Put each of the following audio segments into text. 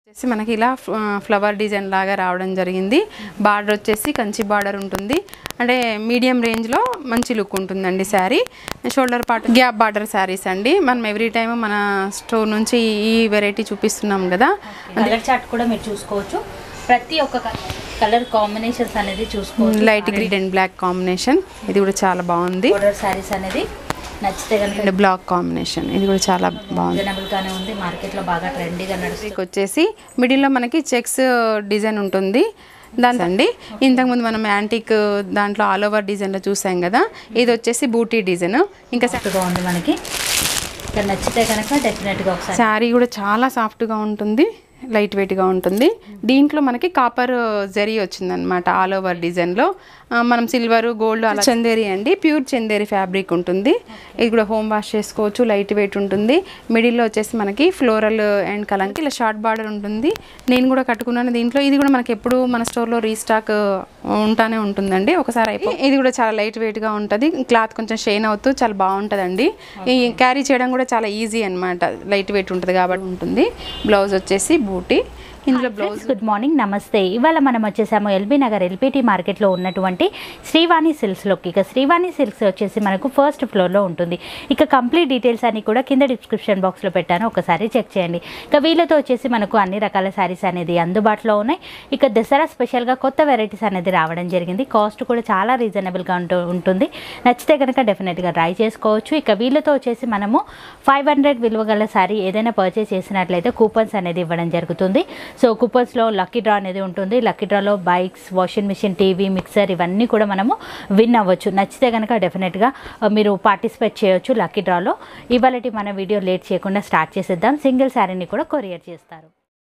వచ్చేసి మనకి ఇలా ఫ్ల- ఫ్లవర్ డిజైన్ లాగా రావడం జరిగింది బార్డర్ వచ్చేసి కంచి బార్డర్ ఉంటుంది అంటే మీడియం రేంజ్లో మంచి లుక్ ఉంటుందండి sari shoulder part gap border saris అండి మనం ఎవ్రీ టైం మన స్టోర్ నుంచి ఈ వెరైటీ చూపిస్తున్నాం కదా కలర్ చార్ట్ కూడా మీరు చూసుకోవచ్చు ప్రతి ఒక్క కలర్ కాంబినేషన్స్ అనేది చూసుకోవచ్చు light green and black combination ఇది కూడా చాలా బాగుంది బోర్డర్ శారీస్ అనేది నచ్చితే కనుక అండ్ బ్లాక్ కాంబినేషన్ ఇది కూడా చాలా బాగుంది రీజనబుల్ గానే ఉంది మార్కెట్ లో బాగా ట్రెండీగా నడుస్తుంది మీకు వచ్చేసి మిడిల్లో మనకి చెక్స్ డిజైన్ ఉంటుంది దాని అండి ఇంతకుముందు మనం యాంటిక్ దాంట్లో ఆల్ ఓవర్ డిజైన్లో చూసాం కదా ఇది వచ్చేసి బూటీ డిజైన్ ఇంకా సాఫ్ట్గా ఉంది మనకి ఇక్కడ నచ్చితే కనుక డెఫినెట్ గా ఒకసారి శారీ కూడా చాలా సాఫ్ట్గా ఉంటుంది లైట్ వెయిట్గా ఉంటుంది దీంట్లో మనకి కాపర్ జరీ వచ్చిందనమాట ఆల్ ఓవర్ డిజైన్లో ఆ, మనం సిల్వర్ గోల్డ్ అలా చందేరి అండి ప్యూర్ చందేరి ఫ్యాబ్రిక్ ఉంటుంది ఇది కూడా హోమ్ వాష్ చేసుకోవచ్చు లైట్ వెయిట్ ఉంటుంది మిడిల్లో వచ్చేసి మనకి ఫ్లోరల్ అండ్ కలంకి ఇలా షార్ట్ బార్డర్ ఉంటుంది నేను కూడా కట్టుకున్నాను దీంట్లో ఇది కూడా మనకి ఎప్పుడు మన స్టోర్లో రీస్టాక్ ఉంటానే ఉంటుందండి ఒకసారి అయిపో ఇది కూడా చాలా లైట్ వెయిట్గా ఉంటుంది క్లాత్ కొంచెం షైన్ అవుతూ చాలా బాగుంటుందండి ఈ క్యారీ చేయడం కూడా చాలా ఈజీ అన్నమాట లైట్ వెయిట్ ఉంటుంది కాబట్టి ఉంటుంది బ్లౌజ్ వచ్చేసి బూటీ ఇందులో బ్లౌజ్ గుడ్ మార్నింగ్ నమస్తే ఇవాళ మనం వచ్చేసాము ఎల్బీ నగర్ ఎల్పిటి మార్కెట్లో ఉన్నటువంటి శ్రీవాణి సిల్క్స్లోకి ఇక శ్రీవాణి సిల్క్స్ వచ్చేసి మనకు ఫస్ట్ ఫ్లోర్లో ఉంటుంది ఇక కంప్లీట్ డీటెయిల్స్ అన్ని కూడా కింద డిస్క్రిప్షన్ బాక్స్లో పెట్టాను ఒకసారి చెక్ చేయండి ఇక వీళ్ళతో వచ్చేసి మనకు అన్ని రకాల శారీస్ అనేది అందుబాటులో ఉన్నాయి ఇక దసరా స్పెషల్గా కొత్త వెరైటీస్ అనేది రావడం జరిగింది కాస్ట్ కూడా చాలా రీజనబుల్గా ఉంటూ ఉంటుంది నచ్చితే కనుక డెఫినెట్గా ట్రై చేసుకోవచ్చు ఇక వీళ్ళతో వచ్చేసి మనము ఫైవ్ హండ్రెడ్ విలువ గల శారీ ఏదైనా పర్చేస్ చేసినట్లయితే కూపన్స్ అనేది ఇవ్వడం జరుగుతుంది సో కూపన్స్లో లక్కీ డ్రా అనేది ఉంటుంది లక్కీ డ్రాలో bikes washing machine TV mixer ఇవన్నీ కూడా మనము విన్ అవ్వచ్చు నచ్చితే కనుక డెఫినెట్గా ఆ, మీరు పార్టిసిపేట్ చేయొచ్చు లక్కీ డ్రాలో ఇవాళ మన వీడియో లేట్ చేయకుండా స్టార్ట్ చేసేద్దాం సింగిల్ శారీని కూడా కొరియర్ చేస్తారు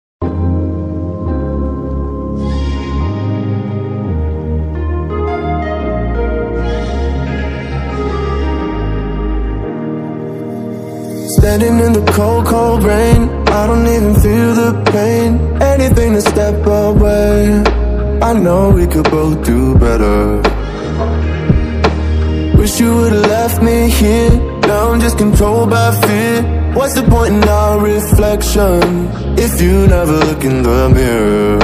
Standing in the cold, cold rain. I don't even feel the pain. Anything to step away. I know we could both do better. Wish you would've left me here. Now I'm just controlled by fear. What's the point in our reflection if you never look in the mirror?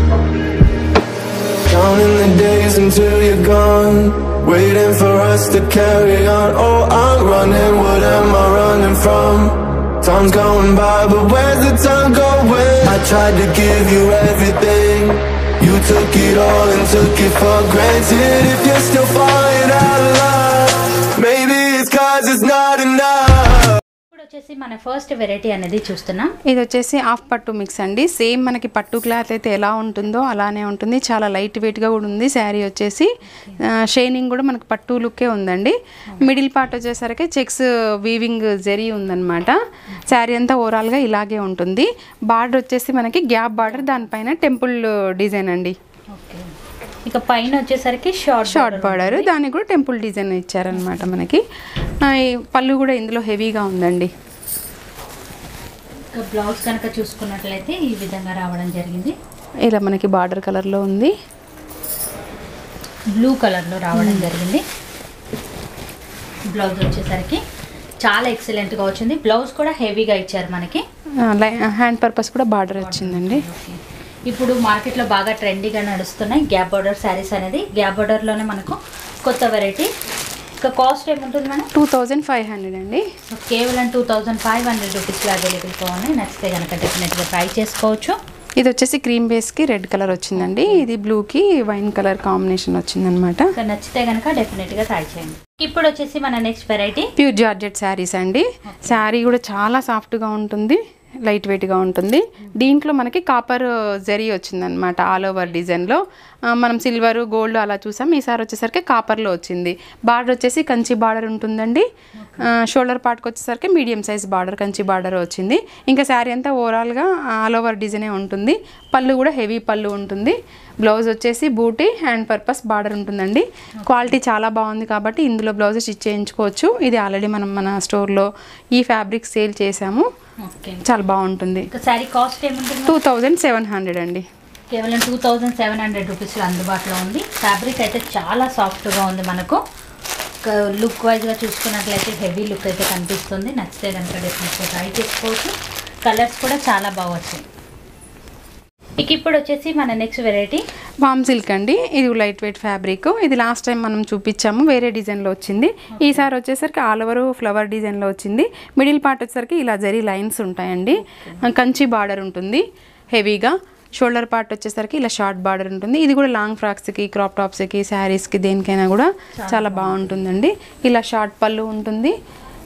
Counting the days until you're gone Waiting for us to carry on Oh, I'm running, what am I running from? Time's going by, but where's the time going? I tried to give you everything You took it all and took it for granted If you're still falling out of love Maybe it's cause it's not enough ఇప్పుడు వచ్చేసి మన first variety అనేది చూస్తున్నాం ఇది వచ్చేసి half పట్టు mix అండి same మనకి పట్టు క్లాత్ అయితే ఎలా ఉంటుందో అలానే ఉంటుంది చాలా లైట్ వెయిట్గా కూడా ఉంది శారీ వచ్చేసి షైనింగ్ కూడా మనకి పట్టు లుక్కే ఉందండి మిడిల్ పార్ట్ వచ్చేసరికి చెక్స్ వీవింగ్ జరీ ఉందన్నమాట శారీ అంతా ఓవరాల్గా ఇలాగే ఉంటుంది బార్డర్ వచ్చేసి మనకి గ్యాప్ బార్డర్ దానిపైన టెంపుల్ డిజైన్ అండి ఓకే ఇక పైన వచ్చేసరికి షార్ట్ షార్ట్ బార్డర్ దానికి కూడా టెంపుల్ డిజైన్ ఇచ్చారనమాట మనకి ఆ, ఈ పళ్ళు కూడా ఇందులో హెవీగా ఉందండి ఇక బ్లౌజ్ కనుక చూసుకున్నట్లయితే ఈ విధంగా రావడం జరిగింది ఇలా మనకి బార్డర్ కలర్లో ఉంది బ్లూ కలర్లో రావడం జరిగింది బ్లౌజ్ వచ్చేసరికి చాలా ఎక్సలెంట్గా వచ్చింది బ్లౌజ్ కూడా హెవీగా ఇచ్చారు మనకి హ్యాండ్ పర్పస్ కూడా బార్డర్ వచ్చిందండి ఓకే. ఇప్పుడు మార్కెట్లో బాగా ట్రెండీగా నడుస్తున్నాయి గ్యాప్ బార్డర్ శారీస్ అనేది గ్యాప్ బార్డర్లోనే మనకు కొత్త వెరైటీ ఇక కాస్ట్ ఏముంటుంది madam two thousand five hundred అండి సో కేవలం టూ థౌజండ్ ఫైవ్ హండ్రెడ్ రూపీస్లో అవైలబుల్గా ఉన్నాయి నచ్చితే కనుక డెఫినెట్గా ట్రై చేసుకోవచ్చు ఇది వచ్చేసి క్రీమ్ బేస్కి రెడ్ కలర్ వచ్చిందండి ఇది బ్లూకి వైన్ కలర్ కాంబినేషన్ వచ్చిందనమాట సో నచ్చితే కనుక డెఫినెట్గా ట్రై చేయండి ఇప్పుడు వచ్చేసి మన next variety pure georgette saris అండి శారీ కూడా చాలా సాఫ్ట్గా ఉంటుంది లైట్ వెయిట్గా ఉంటుంది దీంట్లో మనకి కాపర్ జరీ వచ్చిందనమాట ఆల్ ఓవర్ డిజైన్లో ఆ, మనం సిల్వర్ గోల్డ్ అలా చూసాం ఈసారి వచ్చేసరికి కాపర్లో వచ్చింది బార్డర్ వచ్చేసి కంచి బార్డర్ ఉంటుందండి ఆ, షోల్డర్ పార్ట్కి వచ్చేసరికి medium size border Kanchi border వచ్చింది ఇంకా శారీ అంతా ఓవరాల్గా ఆల్ ఓవర్ డిజైనే ఉంటుంది పళ్ళు కూడా హెవీ పళ్ళు ఉంటుంది బ్లౌజ్ వచ్చేసి బూటీ హ్యాండ్ పర్పస్ బార్డర్ ఉంటుందండి క్వాలిటీ చాలా బాగుంది కాబట్టి ఇందులో బ్లౌజ్ స్టిచ్ చేయించుకోవచ్చు ఇది ఆల్రెడీ మనం మన స్టోర్లో ఈ ఫ్యాబ్రిక్ సేల్ చేసాము ఓకే చాలా బాగుంటుంది ఇక శారీ కాస్ట్ ఏముంటుంది టూ థౌజండ్ సెవెన్ హండ్రెడ్ అండి కేవలం టూ థౌజండ్ సెవెన్ హండ్రెడ్ రూపీస్లో అందుబాటులో ఉంది ఫ్యాబ్రిక్ అయితే చాలా సాఫ్ట్గా ఉంది మనకు లుక్ వైజ్గా చూసుకున్నట్లయితే హెవీ లుక్ అయితే కనిపిస్తుంది నచ్చితే కనుక డెఫినెట్గా ట్రై చేసుకోవచ్చు కలర్స్ కూడా చాలా బాగా వచ్చాయి ఇక ఇప్పుడు వచ్చేసి మన నెక్స్ట్ వెరైటీ వామ్ సిల్క్ అండి ఇది లైట్ వెయిట్ ఫ్యాబ్రిక్ ఇది లాస్ట్ టైం మనం చూపించాము వేరే డిజైన్లో వచ్చింది ఈసారి వచ్చేసరికి ఆల్ ఓవర్ ఫ్లవర్ డిజైన్లో వచ్చింది మిడిల్ పార్ట్ వచ్చేసరికి ఇలా జరీ లైన్స్ ఉంటాయండి కంచి బార్డర్ ఉంటుంది హెవీగా షోల్డర్ పార్ట్ వచ్చేసరికి ఇలా షార్ట్ బార్డర్ ఉంటుంది ఇది కూడా లాంగ్ ఫ్రాక్స్కి క్రాప్ టాప్స్కి శారీస్కి దేనికైనా కూడా చాలా బాగుంటుందండి ఇలా షార్ట్ పళ్ళు ఉంటుంది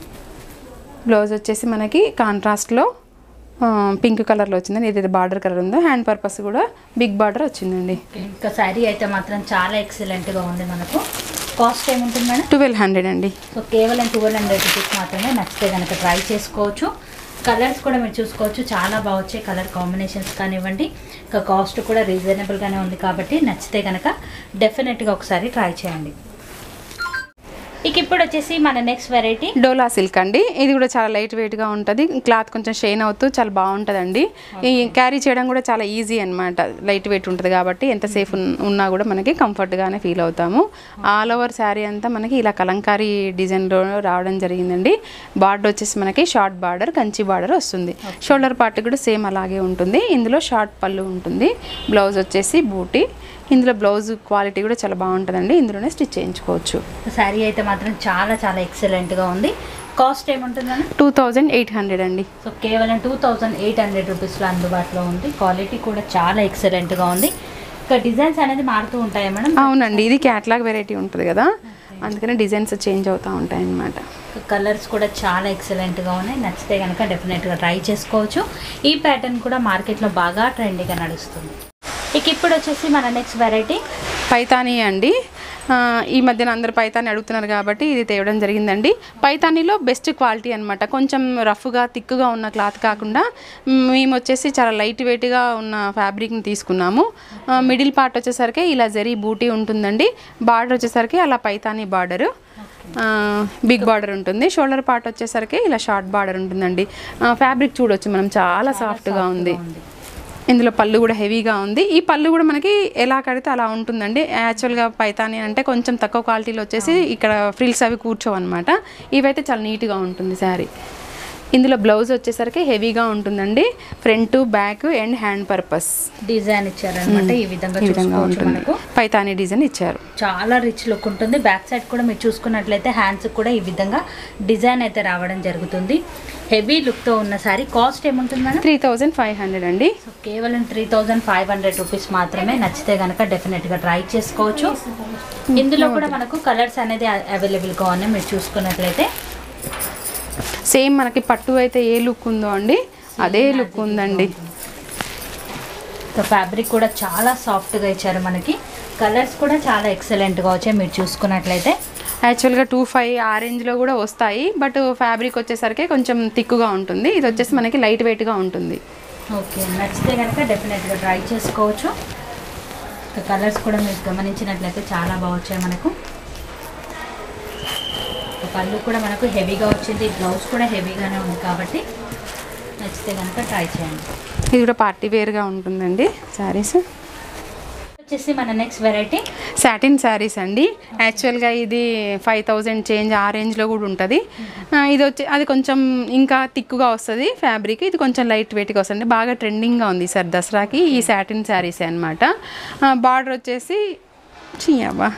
బ్లౌజ్ వచ్చేసి మనకి కాంట్రాస్ట్లో పింక్ కలర్లో వచ్చిందండి ఏదైతే బార్డర్ కలర్ ఉందో హ్యాండ్ పర్పస్ కూడా బిగ్ బార్డర్ వచ్చిందండి ఇంకా శారీ అయితే మాత్రం చాలా ఎక్సలెంట్గా ఉంది మనకు కాస్ట్ ఏముంటుంది మేడం ట్వెల్వ్ హండ్రెడ్ అండి సో కేవలం ట్వెల్వ్ హండ్రెడ్ రూపీస్ మాత్రమే నచ్చితే కనుక ట్రై చేసుకోవచ్చు కలర్స్ కూడా మీరు చూసుకోవచ్చు చాలా బాగా వచ్చాయి కలర్ కాంబినేషన్స్ కానివ్వండి ఇంకా కాస్ట్ కూడా రీజనబుల్గానే ఉంది కాబట్టి నచ్చితే కనుక డెఫినెట్గా ఒకసారి ట్రై చేయండి ఇక ఇప్పుడు వచ్చేసి మన నెక్స్ట్ వెరైటీ డోలా సిల్క్ అండి ఇది కూడా చాలా లైట్ వెయిట్గా ఉంటుంది క్లాత్ కొంచెం షైన్ అవుతూ చాలా బాగుంటుందండి ఈ క్యారీ చేయడం కూడా చాలా ఈజీ అన్నమాట లైట్ వెయిట్ ఉంటుంది కాబట్టి ఎంతసేపు ఉన్- ఉన్నా కూడా మనకి కంఫర్ట్గానే ఫీల్ అవుతాము ఆల్ ఓవర్ శారీ అంతా మనకి ఇలా కలంకారీ డిజైన్లో రావడం జరిగిందండి బార్డర్ వచ్చేసి మనకి షార్ట్ బార్డర్ కంచి బార్డర్ వస్తుంది షోల్డర్ పార్ట్ కూడా సేమ్ అలాగే ఉంటుంది ఇందులో షార్ట్ పళ్ళు ఉంటుంది బ్లౌజ్ వచ్చేసి బూటీ ఇందులో బ్లౌజ్ క్వాలిటీ కూడా చాలా బాగుంటుందండి ఇందులోనే స్టిచ్ చేయించుకోవచ్చు శారీ అయితే మాత్రం చాలా చాలా ఎక్సలెంట్గా ఉంది కాస్ట్ ఏముంటుందని టూ థౌజండ్ ఎయిట్ హండ్రెడ్ అండి సో కేవలం టూ థౌజండ్ ఎయిట్ హండ్రెడ్ రూపీస్లో అందుబాటులో ఉంది క్వాలిటీ కూడా చాలా ఎక్సలెంట్గా ఉంది ఇంకా డిజైన్స్ అనేది మారుతూ ఉంటాయా మేడం అవునండి ఇది క్యాట్లాగ్ వెరైటీ ఉంటుంది కదా అందుకనే డిజైన్స్ చేంజ్ అవుతూ ఉంటాయి అన్నమాట కలర్స్ కూడా చాలా ఎక్సలెంట్గా ఉన్నాయి నచ్చితే కనుక డెఫినెట్గా ట్రై చేసుకోవచ్చు ఈ ప్యాటర్న్ కూడా మార్కెట్లో బాగా ట్రెండీగా నడుస్తుంది ఇక ఇప్పుడు వచ్చేసి మన నెక్స్ట్ వెరైటీ పైతానీ అండి ఆ, ఈ మధ్యన అందరు పైతాని అడుగుతున్నారు కాబట్టి ఇది తేవడం జరిగిందండి పైతానీలో బెస్ట్ క్వాలిటీ అనమాట కొంచెం రఫ్గా థిక్గా ఉన్న క్లాత్ కాకుండా మ్, మేము వచ్చేసి చాలా లైట్ వెయిట్గా ఉన్న ఫ్యాబ్రిక్ని తీసుకున్నాము ఆ, మిడిల్ పార్ట్ వచ్చేసరికి ఇలా జరీ బూటీ ఉంటుందండి బార్డర్ వచ్చేసరికి అలా పైతానీ బార్డరు బిగ్ బార్డర్ ఉంటుంది షోల్డర్ పార్ట్ వచ్చేసరికి ఇలా షార్ట్ బార్డర్ ఉంటుందండి ఫ్యాబ్రిక్ చూడొచ్చు మనం చాలా సాఫ్ట్గా ఉంది ఇందులో పళ్ళు కూడా హెవీగా ఉంది ఈ పళ్ళు కూడా మనకి ఎలా కడితే అలా ఉంటుందండి యాక్చువల్గా పైతాని అంటే కొంచెం తక్కువ క్వాలిటీలో వచ్చేసి ఇక్కడ ఫ్రిల్స్ అవి కూర్చోవన్నమాట ఇవైతే చాలా నీట్గా ఉంటుంది శారీ ఇందులో బ్లౌజ్ వచ్చేసరికి హెవీగా ఉంటుందండి front back and hand purpose design ఇచ్చారనమాట ఈ విధంగా ఈ విధంగా చూసుకోవచ్చు ఉంటుంది మనకు పైతాని డిజైన్ ఇచ్చారు చాలా రిచ్ లుక్ ఉంటుంది బ్యాక్ సైడ్ కూడా మీరు చూసుకున్నట్లయితే హ్యాండ్స్ కూడా ఈ విధంగా డిజైన్ అయితే రావడం జరుగుతుంది హెవీ లుక్తో ఉన్న సారీ కాస్ట్ ఏముంటుంది madam three thousand five hundred అండి సో కేవలం three thousand five hundred rupees మాత్రమే నచ్చితే కనుక డెఫినెట్గా ట్రై చేసుకోవచ్చు ఇందులో కూడా మనకు కలర్స్ అనేది అవైలబుల్గా ఉన్నాయి మీరు చూసుకున్నట్లయితే సేమ్ మనకి పట్టు అయితే ఏ లుక్ ఉందో అండి అదే లుక్ ఉందండి సో ఫ్యాబ్రిక్ కూడా చాలా సాఫ్ట్గా ఇచ్చారు మనకి కలర్స్ కూడా చాలా ఎక్సలెంట్గా వచ్చాయి మీరు చూసుకున్నట్లయితే యాక్చువల్గా టూ ఫైవ్ ఆ రేంజ్లో కూడా వస్తాయి బట్ ఫ్యాబ్రిక్ వచ్చేసరికి కొంచెం థిక్గా ఉంటుంది ఇది వచ్చేసి మనకి లైట్ వెయిట్గా ఉంటుంది ఓకే నచ్చితే కనుక డెఫినెట్గా ట్రై చేసుకోవచ్చు కలర్స్ కూడా మీరు గమనించినట్లయితే చాలా బాగా వచ్చాయి మనకు ఒక పళ్ళు కూడా మనకు హెవీగా వచ్చింది బ్లౌజ్ కూడా హెవీగానే ఉంది కాబట్టి నచ్చితే కనుక ట్రై చేయండి ఇది కూడా పార్టీ వేర్గా ఉంటుందండి శారీస్ వచ్చేసి మన నెక్స్ట్ వెరైటీ సాటిన్ శారీస్ అండి యాక్చువల్గా ఇది ఫైవ్ థౌజండ్ చేంజ్ ఆ రేంజ్లో కూడా ఉంటుంది ఆ, ఇది వచ్చి అది కొంచెం ఇంకా థిక్గా వస్తుంది ఫ్యాబ్రిక్ ఇది కొంచెం లైట్ వెయిట్గా వస్తుంది బాగా ట్రెండింగ్గా ఉంది సార్ దసరాకి ఈ సాటిన్ శారీస్ అనమాట బార్డర్ వచ్చేసి చియ్యవ్వా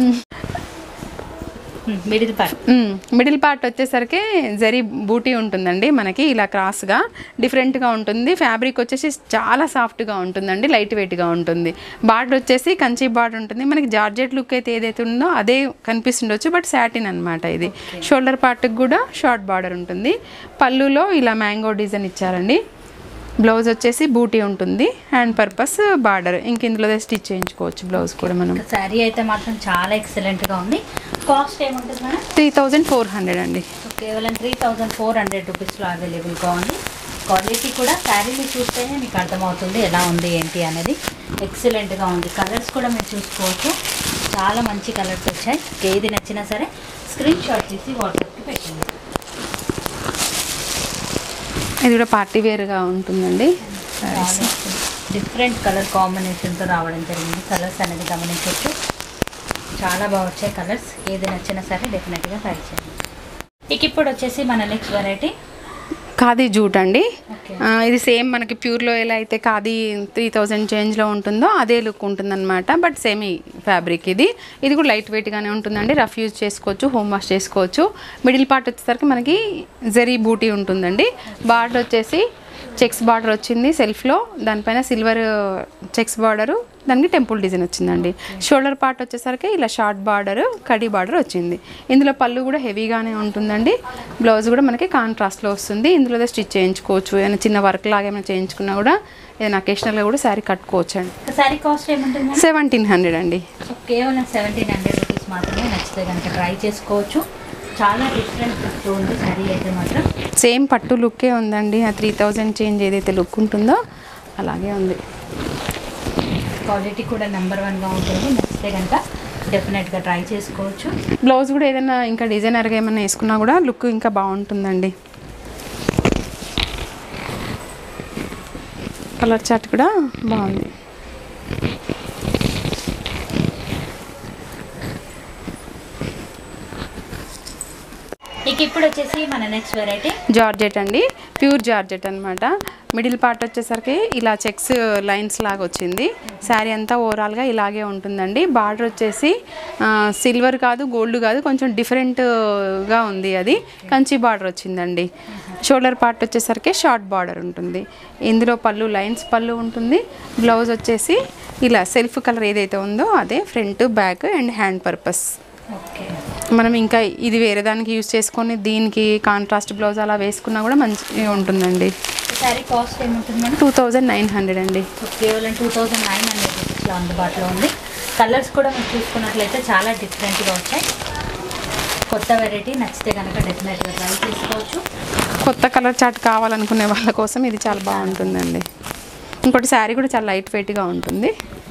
మిడిల్ పార్ట్ మిడిల్ పార్ట్ వచ్చేసరికి జరీ బూటీ ఉంటుందండి మనకి ఇలా క్రాస్గా డిఫరెంట్గా ఉంటుంది ఫ్యాబ్రిక్ వచ్చేసి చాలా సాఫ్ట్గా ఉంటుందండి లైట్ వెయిట్గా ఉంటుంది బార్డర్ వచ్చేసి కంచి బార్డర్ ఉంటుంది మనకి జార్జెట్ లుక్ అయితే ఏదైతే ఉందో అదే కనిపిస్తుండొచ్చు బట్ సాటిన్ అనమాట ఇది షోల్డర్ పార్ట్కి కూడా షార్ట్ బార్డర్ ఉంటుంది పళ్ళులో ఇలా మ్యాంగో డిజైన్ ఇచ్చారండి బ్లౌజ్ వచ్చేసి బూటీ ఉంటుంది హ్యాండ్ పర్పస్ బార్డర్ ఇంక ఇందులో స్టిచ్ చేయించుకోవచ్చు బ్లౌజ్ కూడా మనం శారీ అయితే మాత్రం చాలా ఎక్సలెంట్గా ఉంది కాస్ట్ ఏముంటుంది madam three thousand four hundred అండి సో కేవలం త్రీ థౌజండ్ ఫోర్ హండ్రెడ్ రూపీస్లో అవైలబుల్గా ఉంది క్వాలిటీ కూడా శారీని చూస్తేనే మీకు అర్థమవుతుంది ఎలా ఉంది ఏంటి అనేది ఎక్సలెంట్గా ఉంది కలర్స్ కూడా మీరు చూసుకోవచ్చు చాలా మంచి కలర్స్ వచ్చాయి ఏది నచ్చినా సరే స్క్రీన్ షాట్ తీసి వాట్సాప్కి పెట్టండి ఇది కూడా పార్టీ వేర్గా ఉంటుందండి శారీస్ డిఫరెంట్ కలర్ కాంబినేషన్తో రావడం జరిగింది కలర్స్ అనేది గమనించవచ్చు చాలా బాగా వచ్చాయి కలర్స్ ఏది నచ్చినా సరే డెఫినెట్గా ట్రై చేయండి ఇక ఇప్పుడు వచ్చేసి మన నెక్స్ట్ వెరైటీ ఖాదీ జూట్ అండి ఓకే ఆ, ఇది సేమ్ మనకి ప్యూర్లో ఎలా అయితే ఖాదీ త్రీ థౌజండ్ చేంజ్లో ఉంటుందో అదే లుక్ ఉంటుందన్నమాట బట్ సేమ్ ఈ ఫ్యాబ్రిక్ ఇది ఇది కూడా లైట్ వెయిట్గానే ఉంటుందండి రఫ్ యూజ్ చేసుకోవచ్చు హోమ్ వాష్ చేసుకోవచ్చు మిడిల్ పార్ట్ వచ్చేసరికి మనకి జరీ బూటీ ఉంటుందండి బార్డర్ వచ్చేసి చెక్స్ బార్డర్ వచ్చింది సెల్ఫ్లో దానిపైన సిల్వర్ చెక్స్ బార్డరు దానికి టెంపుల్ డిజైన్ వచ్చిందండి షోల్డర్ పార్ట్ వచ్చేసరికి ఇలా షార్ట్ బార్డర్ కడీ బార్డర్ వచ్చింది ఇందులో పళ్ళు కూడా హెవీగానే ఉంటుందండి బ్లౌజ్ కూడా మనకి కాంట్రాస్ట్లో వస్తుంది ఇందులో స్టిచ్ చేయించుకోవచ్చు ఏమైనా చిన్న వర్క్ లాగా ఏమైనా చేయించుకున్నా కూడా ఏదైనా అకేషనల్గా కూడా శారీ కట్టుకోవచ్చు అండి శారీ కాస్ట్ ఏముంటుంది సెవెంటీన్ హండ్రెడ్ అండి సో కేవలం సెవెంటీన్ హండ్రెడ్ రూపీస్ మాత్రమే నచ్చితే కనుక ట్రై చేసుకోవచ్చు చాలా డిఫరెంట్ ఉంది శారీ అయితే మాత్రం సేమ్ పట్టు లుక్కే ఉందండి ఆ త్రీ థౌజండ్ చేంజ్ ఏదైతే లుక్ ఉంటుందో అలాగే ఉంది క్వాలిటీ కూడా నెంబర్ వన్గా ఉంటుంది నచ్చితే కనుక డెఫినెట్గా ట్రై చేసుకోవచ్చు బ్లౌజ్ కూడా ఏదైనా ఇంకా డిజైనర్గా ఏమైనా వేసుకున్నా కూడా లుక్ ఇంకా బాగుంటుందండి కలర్ చాట్ కూడా బాగుంది ఇక ఇప్పుడు వచ్చేసి మన నెక్స్ట్ వెరైటీ జార్జెట్ అండి ప్యూర్ జార్జెట్ అనమాట మిడిల్ పార్ట్ వచ్చేసరికి ఇలా చెక్స్ లైన్స్ లాగా వచ్చింది శారీ అంతా ఓవరాల్గా ఇలాగే ఉంటుందండి బార్డర్ వచ్చేసి సిల్వర్ కాదు గోల్డ్ కాదు కొంచెం డిఫరెంట్గా ఉంది అది కంచి బార్డర్ వచ్చిందండి షోల్డర్ పార్ట్ వచ్చేసరికి షార్ట్ బార్డర్ ఉంటుంది ఇందులో పళ్ళు లైన్స్ పళ్ళు ఉంటుంది బ్లౌజ్ వచ్చేసి ఇలా సెల్ఫ్ కలర్ ఏదైతే ఉందో అదే front back and hand purpose okay మనం ఇంకా ఇది వేరే దానికి యూజ్ చేసుకొని దీనికి కాంట్రాస్ట్ బ్లౌజ్ అలా వేసుకున్నా కూడా మంచి ఉంటుందండి శారీ కాస్ట్ ఏముంటుంది madam two thousand nine hundred అండి సో కేవలం టూ థౌజండ్ నైన్ హండ్రెడ్ రూపీస్లో అందుబాటులో ఉంది కలర్స్ కూడా మీరు చూసుకున్నట్లయితే చాలా డిఫరెంట్గా వచ్చాయి కొత్త వెరైటీ నచ్చితే కనుక డెఫినెట్గా ట్రై చేసుకోవచ్చు కొత్త కలర్ చాట్ కావాలనుకునే వాళ్ళ కోసం ఇది చాలా బాగుంటుందండి ఇంకోటి శారీ కూడా చాలా లైట్ వెయిట్గా ఉంటుంది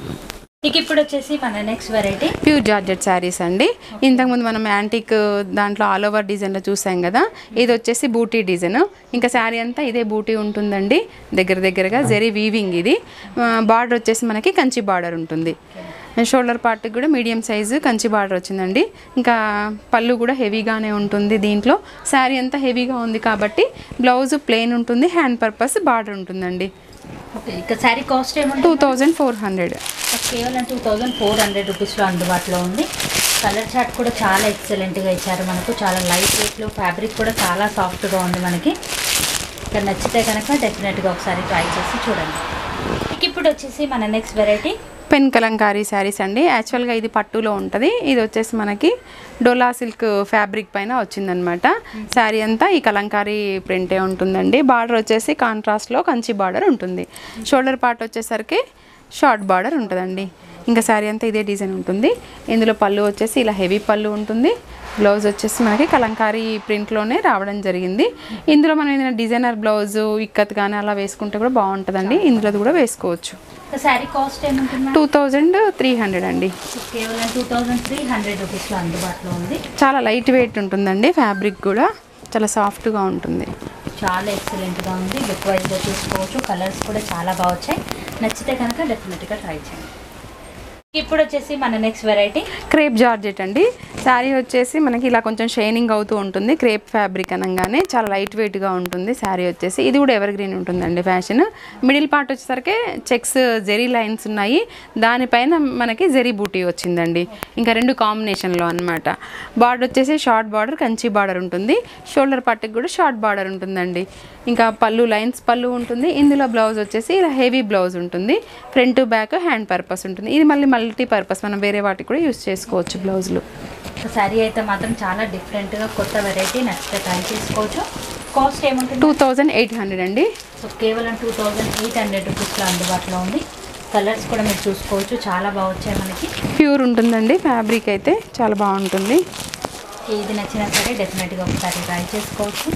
ఇక ఇప్పుడు వచ్చేసి మన next variety pure georgette saris అండి ఇంతకుముందు మనం యాంటిక్ దాంట్లో ఆల్ ఓవర్ డిజైన్లో చూసాం కదా ఇది వచ్చేసి బూటీ డిజైన్ ఇంకా శారీ అంతా ఇదే బూటీ ఉంటుందండి దగ్గర దగ్గరగా జరీ వీవింగ్ ఇది బార్డర్ వచ్చేసి మనకి కంచి బార్డర్ ఉంటుంది షోల్డర్ పార్ట్కి కూడా మీడియం సైజు కంచి బార్డర్ వచ్చిందండి ఇంకా పళ్ళు కూడా హెవీగానే ఉంటుంది దీంట్లో శారీ అంతా హెవీగా ఉంది కాబట్టి బ్లౌజ్ ప్లెయిన్ ఉంటుంది హ్యాండ్ పర్పస్ బార్డర్ ఉంటుందండి ఓకే ఇక శారీ కాస్ట్ టూ ఏముంటుంది థౌజండ్ ఫోర్ హండ్రెడ్ కేవలం టూ థౌజండ్ ఫోర్ హండ్రెడ్ రూపీస్లో అందుబాటులో ఉంది కలర్ చార్ట్ కూడా చాలా ఎక్సలెంట్గా ఇచ్చారు మనకు చాలా లైట్ వెయిట్లో ఫ్యాబ్రిక్ కూడా చాలా సాఫ్ట్గా ఉంది మనకి ఇక్కడ నచ్చితే కనుక డెఫినెట్గా ఒకసారి ట్రై చేసి చూడండి ఇక ఇప్పుడు వచ్చేసి మన next variety pen kalamkari saris అండి యాక్చువల్గా ఇది పట్టులో ఉంటుంది ఇది వచ్చేసి మనకి డోలా సిల్క్ ఫ్యాబ్రిక్ పైన వచ్చిందనమాట శారీ అంతా ఈ కలంకారీ ప్రింటే ఉంటుందండి బార్డర్ వచ్చేసి కాంట్రాస్ట్లో కంచి బార్డర్ ఉంటుంది షోల్డర్ పార్ట్ వచ్చేసరికి షార్ట్ బార్డర్ ఉంటుందండి ఇంకా శారీ అంతా ఇదే డిజైన్ ఉంటుంది ఇందులో పళ్ళు వచ్చేసి ఇలా హెవీ పళ్ళు ఉంటుంది బ్లౌజ్ వచ్చేసి మనకి కలంకారీ ప్రింట్లోనే రావడం జరిగింది ఇందులో మనం ఏదైనా డిజైనర్ బ్లౌజ్ ఇక్కత్ కానీ అలా వేసుకుంటే కూడా బాగుంటుందండి ఇందులో కూడా వేసుకోవచ్చు ఇక శారీ కాస్ట్ ఏముంటుంది టూ థౌజండ్ త్రీ హండ్రెడ్ అండి కేవలం టూ థౌజండ్ త్రీ హండ్రెడ్ రూపీస్లో అందుబాటులో ఉంది చాలా లైట్ వెయిట్ ఉంటుందండి ఫ్యాబ్రిక్ కూడా చాలా సాఫ్ట్గా ఉంటుంది చాలా ఎక్సలెంట్గా ఉంది లుక్ వైజ్గా చూసుకోవచ్చు కలర్స్ కూడా చాలా బాగా వచ్చాయి నచ్చితే కనుక డెఫినెట్గా ట్రై చేయండి ఇప్పుడు వచ్చేసి మన నెక్స్ట్ వెరైటీ క్రేప్ జార్జెట్ అండి శారీ వచ్చేసి మనకి ఇలా కొంచెం షైనింగ్ అవుతూ ఉంటుంది క్రేప్ ఫ్యాబ్రిక్ అనగానే చాలా లైట్ వెయిట్గా ఉంటుంది శారీ వచ్చేసి ఇది కూడా ఎవర్ గ్రీన్ ఉంటుందండి ఫ్యాషన్ మిడిల్ పార్ట్ వచ్చేసరికి చెక్స్ జెరీ లైన్స్ ఉన్నాయి దానిపైన మనకి జెరీ బూటీ వచ్చిందండి ఇంకా రెండు కాంబినేషన్లో అనమాట బార్డర్ వచ్చేసి షార్ట్ బార్డర్ కంచి బార్డర్ ఉంటుంది షోల్డర్ పార్ట్కి కూడా షార్ట్ బార్డర్ ఉంటుందండి ఇంకా పళ్ళు లైన్స్ పళ్ళు ఉంటుంది ఇందులో బ్లౌజ్ వచ్చేసి ఇలా హెవీ బ్లౌజ్ ఉంటుంది ఫ్రంట్ బ్యాక్ హ్యాండ్ పర్పస్ ఉంటుంది ఇది మళ్ళీ మల్టీ పర్పస్ మనం వేరే వాటికి కూడా యూస్ చేసుకోవచ్చు బ్లౌజులు శారీ అయితే మాత్రం చాలా డిఫరెంట్గా కొత్త వెరైటీ నచ్చితే ట్రై చేసుకోవచ్చు కాస్ట్ ఏముంటుంది టూ థౌజండ్ ఎయిట్ హండ్రెడ్ అండి సో కేవలం టూ థౌజండ్ ఎయిట్ హండ్రెడ్ రూపీస్లో అందుబాటులో ఉంది కలర్స్ కూడా మీరు చూసుకోవచ్చు చాలా బాగా వచ్చాయి మనకి ప్యూర్ ఉంటుందండి ఫ్యాబ్రిక్ అయితే చాలా బాగుంటుంది ఏది నచ్చినా సరే డెఫినెట్గా ఒకసారి ట్రై చేసుకోవచ్చు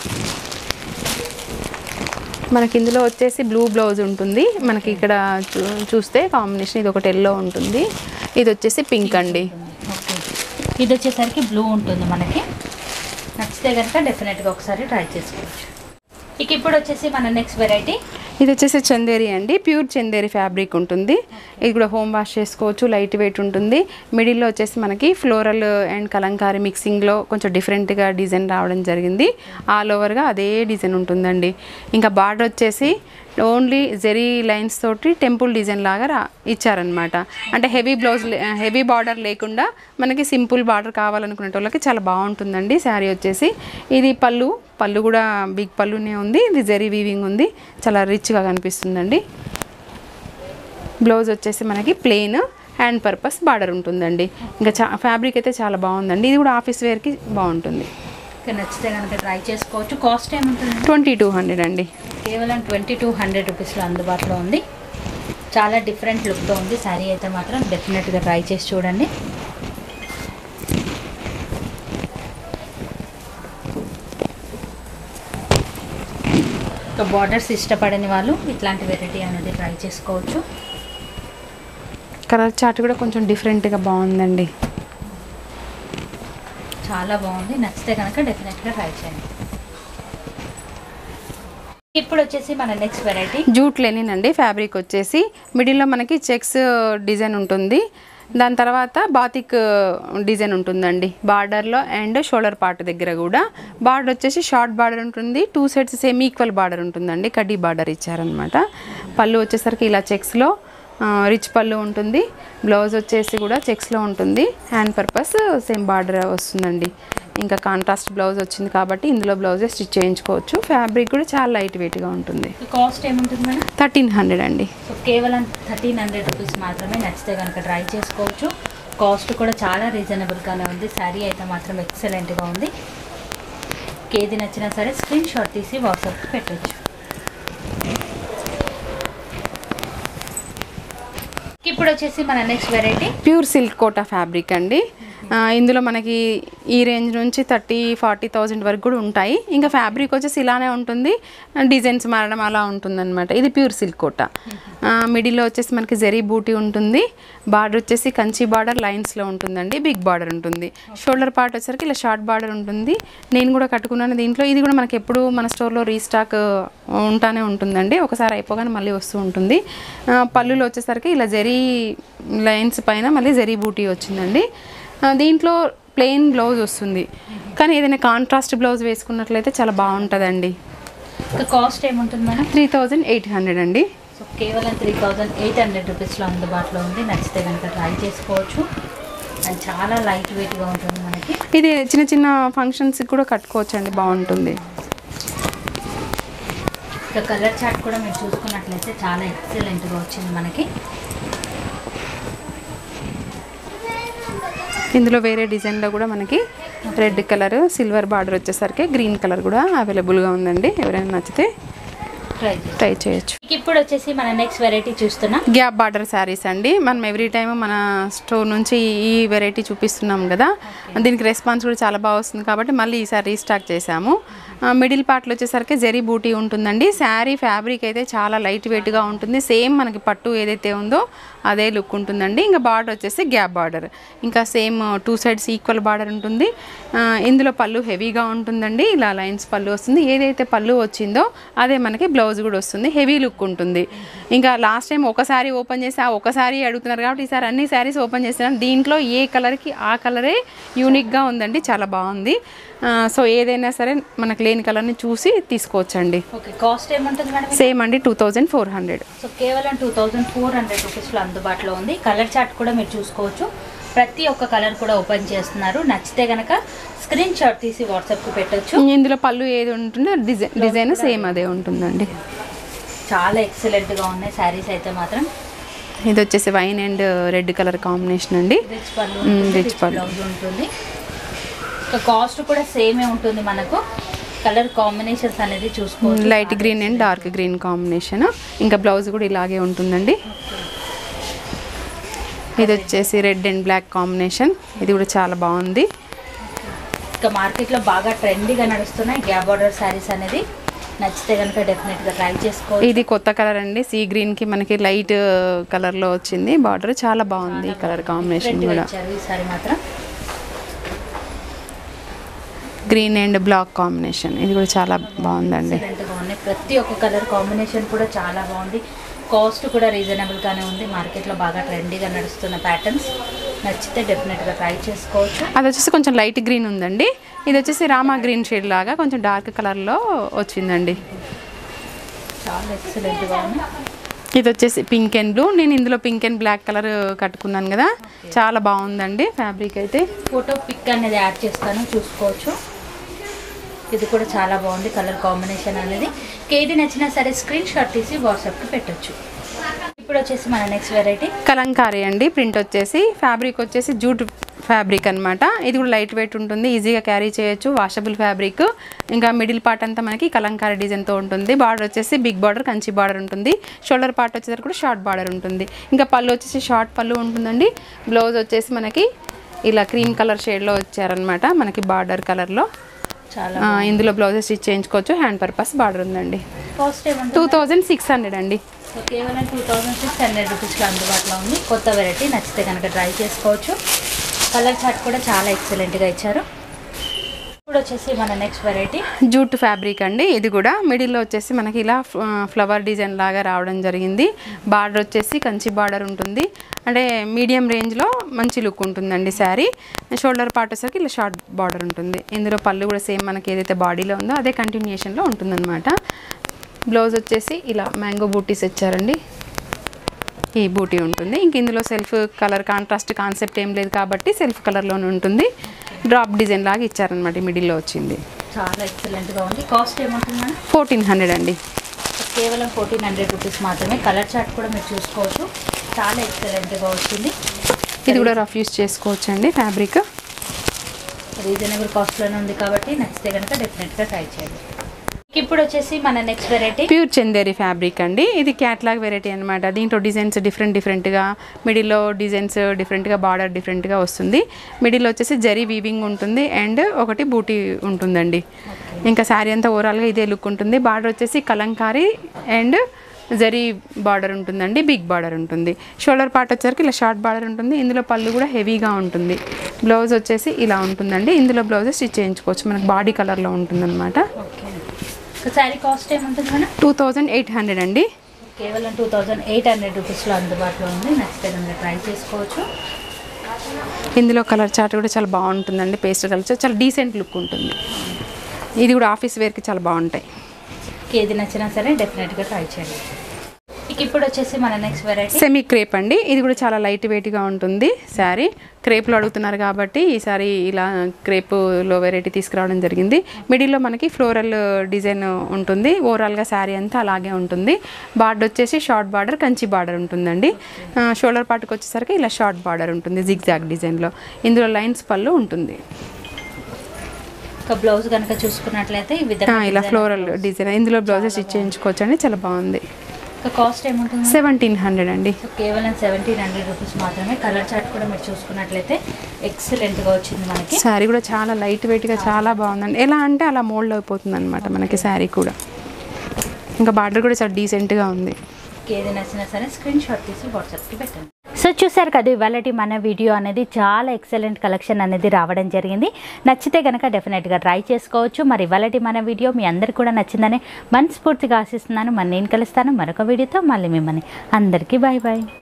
మనకి ఇందులో వచ్చేసి బ్లూ బ్లౌజ్ ఉంటుంది మనకి ఇక్కడ చూ- చూస్తే కాంబినేషన్ ఇది ఒకటి ఎల్లో ఉంటుంది ఇది వచ్చేసి పింక్ అండి ఓకే ఇది వచ్చేసరికి బ్లూ ఉంటుంది మనకి నచ్చితే కనుక డెఫినెట్గా ఒకసారి ట్రై చేసుకోవచ్చు ఇక ఇప్పుడు వచ్చేసి మన నెక్స్ట్ వెరైటీ ఇది వచ్చేసి చందేరి అండి ప్యూర్ చందేరి ఫ్యాబ్రిక్ ఉంటుంది ఇది కూడా హోమ్ వాష్ చేసుకోవచ్చు లైట్ వెయిట్ ఉంటుంది మిడిల్లో వచ్చేసి మనకి ఫ్లోరల్ అండ్ కలంకారీ మిక్సింగ్లో కొంచెం డిఫరెంట్గా డిజైన్ రావడం జరిగింది ఆల్ ఓవర్గా అదే డిజైన్ ఉంటుందండి ఇంకా బార్డర్ వచ్చేసి ఓన్లీ జెరీ లైన్స్ తోటి టెంపుల్ డిజైన్ లాగా రా ఇచ్చారనమాట అంటే హెవీ బ్లౌజ్ హెవీ బార్డర్ లేకుండా మనకి సింపుల్ బార్డర్ కావాలనుకునే వాళ్ళకి చాలా బాగుంటుందండి శారీ వచ్చేసి ఇది పళ్ళు పళ్ళు కూడా బిగ్ పళ్ళునే ఉంది ఇది జెరీ వీవింగ్ ఉంది చాలా రిచ్గా కనిపిస్తుందండి బ్లౌజ్ వచ్చేసి మనకి ప్లెయిన్ హ్యాండ్ పర్పస్ బార్డర్ ఉంటుందండి ఇంకా చా ఫ్యాబ్రిక్ అయితే చాలా బాగుందండి ఇది కూడా ఆఫీస్ వేర్కి బాగుంటుంది ఇక నచ్చితే కనుక ట్రై చేసుకోవచ్చు కాస్ట్ ఏముంటుంది ట్వంటీ టూ హండ్రెడ్ అండి కేవలం ట్వంటీ టూ హండ్రెడ్ రూపీస్లో అందుబాటులో ఉంది చాలా డిఫరెంట్ లుక్తో ఉంది శారీ అయితే మాత్రం డెఫినెట్గా ట్రై చేసి చూడండి ఇక బార్డర్స్ ఇష్టపడని వాళ్ళు ఇట్లాంటి వెరైటీ అనేది ట్రై చేసుకోవచ్చు కలర్ చార్ట్ కూడా కొంచెం డిఫరెంట్గా బాగుందండి చాలా బాగుంది నచ్చితే కనుక డెఫినెట్గా ట్రై చేయండి ఇప్పుడు వచ్చేసి మన నెక్స్ట్ వెరైటీ జూట్ లెనిన్ అండి ఫ్యాబ్రిక్ వచ్చేసి మిడిల్లో మనకి చెక్స్ డిజైన్ ఉంటుంది దాని తర్వాత బాతిక్ డిజైన్ ఉంటుందండి బార్డర్లో అండ్ షోల్డర్ పార్ట్ దగ్గర కూడా బార్డర్ వచ్చేసి షార్ట్ బార్డర్ ఉంటుంది two sides same equal border ఉంటుందండి కడ్డీ బార్డర్ ఇచ్చారనమాట పళ్ళు వచ్చేసరికి ఇలా చెక్స్లో రిచ్ పళ్ళు ఉంటుంది బ్లౌజ్ వచ్చేసి కూడా చెక్స్లో ఉంటుంది హ్యాండ్ పర్పస్ సేమ్ బార్డర్ వస్తుందండి ఇంకా కాంట్రాస్ట్ బ్లౌజ్ వచ్చింది కాబట్టి ఇందులో బ్లౌజే స్టిచ్ చేయించుకోవచ్చు ఫ్యాబ్రిక్ కూడా చాలా లైట్ వెయిట్గా ఉంటుంది కాస్ట్ ఏముంటుంది మేడం థర్టీన్ హండ్రెడ్ అండి సో కేవలం థర్టీన్ హండ్రెడ్ రూపీస్ మాత్రమే నచ్చితే కనుక ట్రై చేసుకోవచ్చు కాస్ట్ కూడా చాలా రీజనబుల్గానే ఉంది శారీ అయితే మాత్రం ఎక్సలెంట్గా ఉంది ఏది నచ్చినా సరే స్క్రీన్ షాట్ తీసి వాట్సాప్కి పెట్టచ్చు ఇప్పుడు వచ్చేసి మన next variety pure silk Kota fabric అండి ఆ, ఇందులో మనకి ఈ రేంజ్ నుంచి థర్టీ ఫార్టీ థౌజండ్ వరకు కూడా ఉంటాయి ఇంకా ఫ్యాబ్రిక్ వచ్చేసి ఇలానే ఉంటుంది డిజైన్స్ మారడం అలా ఉంటుందన్నమాట ఇది ప్యూర్ సిల్క్ కోటా మిడిల్లో వచ్చేసి మనకి జెరీ బూటీ ఉంటుంది బార్డర్ వచ్చేసి కంచి బార్డర్ లైన్స్లో ఉంటుందండి బిగ్ బార్డర్ ఉంటుంది షోల్డర్ పార్ట్ వచ్చేసరికి ఇలా షార్ట్ బార్డర్ ఉంటుంది నేను కూడా కట్టుకున్నాను దీంట్లో ఇది కూడా మనకి ఎప్పుడు మన స్టోర్లో రీస్టాక్ ఉంటానే ఉంటుందండి ఒకసారి అయిపోగానే మళ్ళీ వస్తూ ఉంటుంది ఆ, పళ్ళులో వచ్చేసరికి ఇలా జెరీ లైన్స్ పైన మళ్ళీ జెరీ బూటీ వచ్చిందండి ఆ, దీంట్లో ప్లెయిన్ బ్లౌజ్ వస్తుంది కానీ ఏదైనా కాంట్రాస్ట్ బ్లౌజ్ వేసుకున్నట్లయితే చాలా బాగుంటుందండి ఇక కాస్ట్ ఏముంటుంది madam three thousand eight hundred అండి సో కేవలం త్రీ థౌజండ్ ఎయిట్ హండ్రెడ్ రూపీస్లో అందుబాటులో ఉంది నచ్చితే కనుక ట్రై చేసుకోవచ్చు అండ్ చాలా లైట్ వెయిట్గా ఉంటుంది మనకి ఇది చిన్న చిన్న ఫంక్షన్స్కి కూడా కట్టుకోవచ్చు అండి బాగుంటుంది ఇక కలర్ చార్ట్ కూడా మీరు చూసుకున్నట్లయితే చాలా ఎక్సలెంట్గా వచ్చింది మనకి ఇందులో వేరే డిజైన్లో కూడా మనకి రెడ్ కలర్ సిల్వర్ బార్డర్ వచ్చేసరికి గ్రీన్ కలర్ కూడా అవైలబుల్గా ఉందండి ఎవరైనా నచ్చితే ట్రై చేసి ట్రై చేయొచ్చు ఇప్పుడు వచ్చేసి మన నెక్స్ట్ వెరైటీ చూస్తున్నాం గ్యాప్ బార్డర్ శారీస్ అండి మనం ఎవ్రీ టైం మన స్టోర్ నుంచి ఈ వెరైటీ చూపిస్తున్నాం కదా దీనికి రెస్పాన్స్ కూడా చాలా బాగా వస్తుంది కాబట్టి మళ్ళీ ఈసారి రీస్టాక్ చేసాము మిడిల్ పార్ట్లో వచ్చేసరికి జెరీ బూటీ ఉంటుందండి శారీ ఫ్యాబ్రిక్ అయితే చాలా లైట్ వెయిట్గా ఉంటుంది సేమ్ మనకి పట్టు ఏదైతే ఉందో అదే లుక్ ఉంటుందండి ఇంకా బార్డర్ వచ్చేసి గ్యాప్ బార్డర్ ఇంకా same two sides equal border ఉంటుంది ఆ, ఇందులో పళ్ళు హెవీగా ఉంటుందండి ఇలా లైన్స్ పళ్ళు వస్తుంది ఏదైతే పళ్ళు వచ్చిందో అదే మనకి బ్లౌజ్ కూడా వస్తుంది హెవీ లుక్ ఉంటుంది ఇంకా లాస్ట్ టైం ఒకసారి ఓపెన్ చేసి ఆ ఒకసారి అడుగుతున్నారు కాబట్టి ఈసారి అన్ని శారీస్ ఓపెన్ చేస్తున్నాను దీంట్లో ఏ కలర్కి ఆ కలరే యూనిక్గా ఉందండి చాలా బాగుంది ఆ, సో ఏదైనా సరే మనకు లేని కలర్ని చూసి తీసుకోవచ్చండి ఓకే కాస్ట్ ఏముంటుంది మేడం సేమ్ అండి two thousand four hundred so కేవలం టూ థౌజండ్ ఫోర్ హండ్రెడ్ రూపీస్లో అందుబాటులో ఉంది కలర్ చార్ట్ కూడా మీరు చూసుకోవచ్చు ప్రతి ఒక్క కలర్ కూడా ఓపెన్ చేస్తున్నారు నచ్చితే కనుక స్క్రీన్ షాట్ తీసి వాట్సాప్కి పెట్టొచ్చు ఇందులో పళ్ళు ఏది ఉంటుందో డిజైన్ డిజైన్ సేమ్ అదే ఉంటుందండి చాలా ఎక్సలెంట్గా ఉన్నాయి శారీస్ అయితే మాత్రం ఇది వచ్చేసి wine and red colour combination అండి రిచ్ పళ్ళు మ్మ్, ఉంటుంది, రిచ్ రిచ్ పళ్ళు. బ్లౌజ్ ఉంటుంది ఇంకా కాస్ట్ కూడా సేమే ఉంటుంది మనకు కలర్ కాంబినేషన్స్ అనేది చూసుకోవచ్చు light green and dark green combination ఇంకా బ్లౌజ్ కూడా ఇలాగే ఉంటుందండి ఇది వచ్చేసి రెడ్ అండ్ బ్లాక్ కాంబినేషన్ ఇది కూడా చాలా బాగుంది ఇంకా మార్కెట్లో బాగా ట్రెండీగా నడుస్తున్నాయి గ్యాప్ బార్డర్ శారీస్ అనేది నచ్చితే కనుక డెఫినెట్గా ట్రై చేసుకోవచ్చు ఇది కొత్త కలర్ అండి సీ గ్రీన్ కి మనకి లైట్ కలర్ లో వచ్చింది బార్డర్ చాలా బాగుంది ఈ కలర్ కాంబినేషన్ Different గా కూడా ఇచ్చారు ఈసారి మాత్రం గ్రీన్ అండ్ బ్లాక్ కాంబినేషన్ ఇది కూడా చాలా బాగుందండి ఎక్సలెంట్గా ఉన్నాయి ప్రతి ఒక్క కలర్ కాంబినేషన్ కూడా చాలా బాగుంది కాస్ట్ కూడా రీజనబుల్గానే ఉంది మార్కెట్లో బాగా ట్రెండీగా నడుస్తున్న ప్యాటర్న్స్ నచ్చితే డెఫినెట్గా ట్రై చేసుకోవచ్చు అది వచ్చేసి కొంచెం లైట్ గ్రీన్ ఉందండి ఇది వచ్చేసి రామా గ్రీన్ షేడ్ లాగా కొంచెం డార్క్ కలర్లో వచ్చిందండి చాలా ఎక్సలెంట్గా ఉంది ఇది వచ్చేసి పింక్ అండ్ బ్లూ నేను ఇందులో పింక్ అండ్ బ్లాక్ కలర్ కట్టుకున్నాను కదా చాలా బాగుందండి ఫ్యాబ్రిక్ అయితే ఫోటో పిక్ అనేది యాడ్ చేస్తాను చూసుకోవచ్చు ఇది కూడా చాలా బాగుంది కలర్ కాంబినేషన్ అనేది కేది నచ్చినా సరే స్క్రీన్ షాట్ తీసి వాట్సాప్కి పెట్టొచ్చు ఇప్పుడు వచ్చేసి మన నెక్స్ట్ వెరైటీ కలంకారీ అండి ప్రింట్ వచ్చేసి ఫ్యాబ్రిక్ వచ్చేసి జూట్ ఫ్యాబ్రిక్ అన్నమాట ఇది కూడా లైట్ వెయిట్ ఉంటుంది ఈజీగా క్యారీ చేయొచ్చు వాషబుల్ ఫ్యాబ్రిక్ ఇంకా మిడిల్ పార్ట్ అంతా మనకి కలంకారీ డిజైన్తో ఉంటుంది బార్డర్ వచ్చేసి బిగ్ బార్డర్ కంచి బార్డర్ ఉంటుంది షోల్డర్ పార్ట్ వచ్చేసరికి కూడా షార్ట్ బార్డర్ ఉంటుంది ఇంకా పళ్ళు వచ్చేసి షార్ట్ పళ్ళు ఉంటుందండి బ్లౌజ్ వచ్చేసి మనకి ఇలా క్రీమ్ కలర్ షేడ్లో వచ్చారనమాట మనకి బార్డర్ కలర్లో చాలా ఇందులో బ్లౌజెస్ స్టిచ్ చేయించుకోవచ్చు హ్యాండ్ పర్పస్ బార్డర్ ఉందండి కాస్ట్ ఏమంటుంది టూ థౌజండ్ సిక్స్ హండ్రెడ్ అండి సో కేవలం టూ థౌజండ్ సిక్స్ హండ్రెడ్ రూపీస్లో అందుబాటులో ఉంది కొత్త వెరైటీ నచ్చితే కనుక ట్రై చేసుకోవచ్చు కలర్ చార్ట్ కూడా చాలా ఎక్సలెంట్గా ఇచ్చారు ఇప్పుడు వచ్చేసి మన నెక్స్ట్ వెరైటీ జూట్ ఫ్యాబ్రిక్ అండి ఇది కూడా మిడిల్లో వచ్చేసి మనకి ఇలా ఫ్ల- ఫ్లవర్ డిజైన్ లాగా రావడం జరిగింది బార్డర్ వచ్చేసి కంచి బార్డర్ ఉంటుంది అంటే మీడియం రేంజ్లో మంచి లుక్ ఉంటుందండి శారీ షోల్డర్ పార్ట్ వచ్చేసరికి ఇలా షార్ట్ బార్డర్ ఉంటుంది ఇందులో పళ్ళు కూడా సేమ్ మనకి ఏదైతే బాడీలో ఉందో అదే కంటిన్యూషన్లో ఉంటుందన్నమాట బ్లౌజ్ వచ్చేసి ఇలా మ్యాంగో బూటీస్ ఇచ్చారండి ఈ బూటీ ఉంటుంది ఇంక ఇందులో సెల్ఫ్ కలర్ కాంట్రాస్ట్ కాన్సెప్ట్ ఏం లేదు కాబట్టి సెల్ఫ్ కలర్లోనే ఉంటుంది డ్రాప్ డిజైన్ లాగా ఇచ్చారనమాట మిడిల్లో వచ్చింది చాలా ఎక్సలెంట్గా ఉంది కాస్ట్ ఏముంటుంది మేడం ఫోర్టీన్ హండ్రెడ్ అండి కేవలం ఫోర్టీన్ హండ్రెడ్ రూపీస్ మాత్రమే కలర్ చార్ట్ కూడా మీరు చూసుకోవచ్చు చాలా ఎక్సలెంట్గా వచ్చింది ఇది కూడా రఫ్ యూస్ చేసుకోవచ్చు అండి ఫ్యాబ్రిక్ రీజనబుల్ కాస్ట్లోనే ఉంది కాబట్టి నచ్చితే కనుక డెఫినెట్గా ట్రై చేయండి ఇప్పుడు వచ్చేసి మన next variety pure Chanderi fabric అండి ఇది క్యాట్లాగ్ వెరైటీ అనమాట దీంట్లో డిజైన్స్ డిఫరెంట్ డిఫరెంట్గా మిడిల్లో డిజైన్స్ డిఫరెంట్గా బార్డర్ డిఫరెంట్గా వస్తుంది మిడిల్లో వచ్చేసి జరీ వీవింగ్ ఉంటుంది అండ్ ఒకటి బూటీ ఉంటుందండి ఇంకా శారీ అంతా ఓవరాల్గా ఇదే లుక్ ఉంటుంది బార్డర్ వచ్చేసి కలంకారీ అండ్ జరీ బార్డర్ ఉంటుందండి బిగ్ బార్డర్ ఉంటుంది షోల్డర్ పార్ట్ వచ్చేసరికి ఇలా షార్ట్ బార్డర్ ఉంటుంది ఇందులో పళ్ళు కూడా హెవీగా ఉంటుంది బ్లౌజ్ వచ్చేసి ఇలా ఉంటుందండి ఇందులో బ్లౌజ్ స్టిచ్ చేయించుకోవచ్చు మనకు బాడీ కలర్లో ఉంటుందన్నమాట ఓకే శారీ కాస్ట్ ఏముంటుంది madam two thousand eight hundred అండి కేవలం టూ థౌజండ్ ఎయిట్ హండ్రెడ్ రూపీస్లో అందుబాటులో ఉంది నచ్చితే కనుక ట్రై చేసుకోవచ్చు ఇందులో కలర్ చార్ట్ కూడా చాలా బాగుంటుందండి పేస్ట్ కలర్ చాలా డీసెంట్ లుక్ ఉంటుంది ఇది కూడా ఆఫీస్ వేర్కి చాలా బాగుంటాయి ఏది నచ్చినా సరే డెఫినెట్గా ట్రై చేయండి ఇక ఇప్పుడు వచ్చేసి మన నెక్స్ట్ వెరైటీ సెమీ క్రేప్ అండి ఇది కూడా చాలా లైట్ వెయిట్గా ఉంటుంది శారీ క్రేప్లో అడుగుతున్నారు కాబట్టి ఈసారి ఇలా క్రేప్లో వెరైటీ తీసుకురావడం జరిగింది మిడిల్లో మనకి ఫ్లోరల్ డిజైన్ ఉంటుంది ఓవరాల్గా శారీ అంతా అలాగే ఉంటుంది బార్డర్ వచ్చేసి షార్ట్ బార్డర్ కంచి బార్డర్ ఉంటుందండి షోల్డర్ పార్ట్కి వచ్చేసరికి ఇలా షార్ట్ బార్డర్ ఉంటుంది జిగ్జాగ్ డిజైన్లో ఇందులో లైన్స్ పళ్ళు ఉంటుంది ఒక బ్లౌజ్ కనుక చూసుకున్నట్లయితే ఈ ఆ, విధంగా ఇలా design ఫ్లోరల్ డిజైన్ ఇందులో బ్లౌజెస్ స్టిచ్ చేయించుకోవచ్చు అండి చాలా బాగుంది ఒక కాస్ట్ ఏముంటుంది సెవెంటీన్ హండ్రెడ్ అండి సో కేవలం సెవెంటీన్ హండ్రెడ్ రూపీస్ మాత్రమే కలర్ చార్ట్ కూడా మీరు చూసుకున్నట్లయితే ఎక్సలెంట్గా వచ్చింది మనకి శారీ కూడా చాలా లైట్ వెయిట్గా చాలా బాగుందండి ఎలా అంటే అలా మోల్డ్ అయిపోతుంది అనమాట మనకి శారీ కూడా ఇంకా బార్డర్ కూడా చాలా డీసెంట్గా ఉంది ఏది నచ్చినా సరే స్క్రీన్ షాట్ తీసి వాట్సాప్కి పెట్టండి సో చూసారు కదా ఇవాళ మన వీడియో అనేది చాలా ఎక్సలెంట్ కలెక్షన్ అనేది రావడం జరిగింది నచ్చితే కనుక డెఫినెట్గా ట్రై చేసుకోవచ్చు మరి ఇవాళ మన వీడియో మీ అందరికి కూడా నచ్చిందని మనస్ఫూర్తిగా ఆశిస్తున్నాను మరి నేను కలుస్తాను మరొక వీడియోతో మళ్ళీ మిమ్మల్ని అందరికీ బాయ్ బాయ్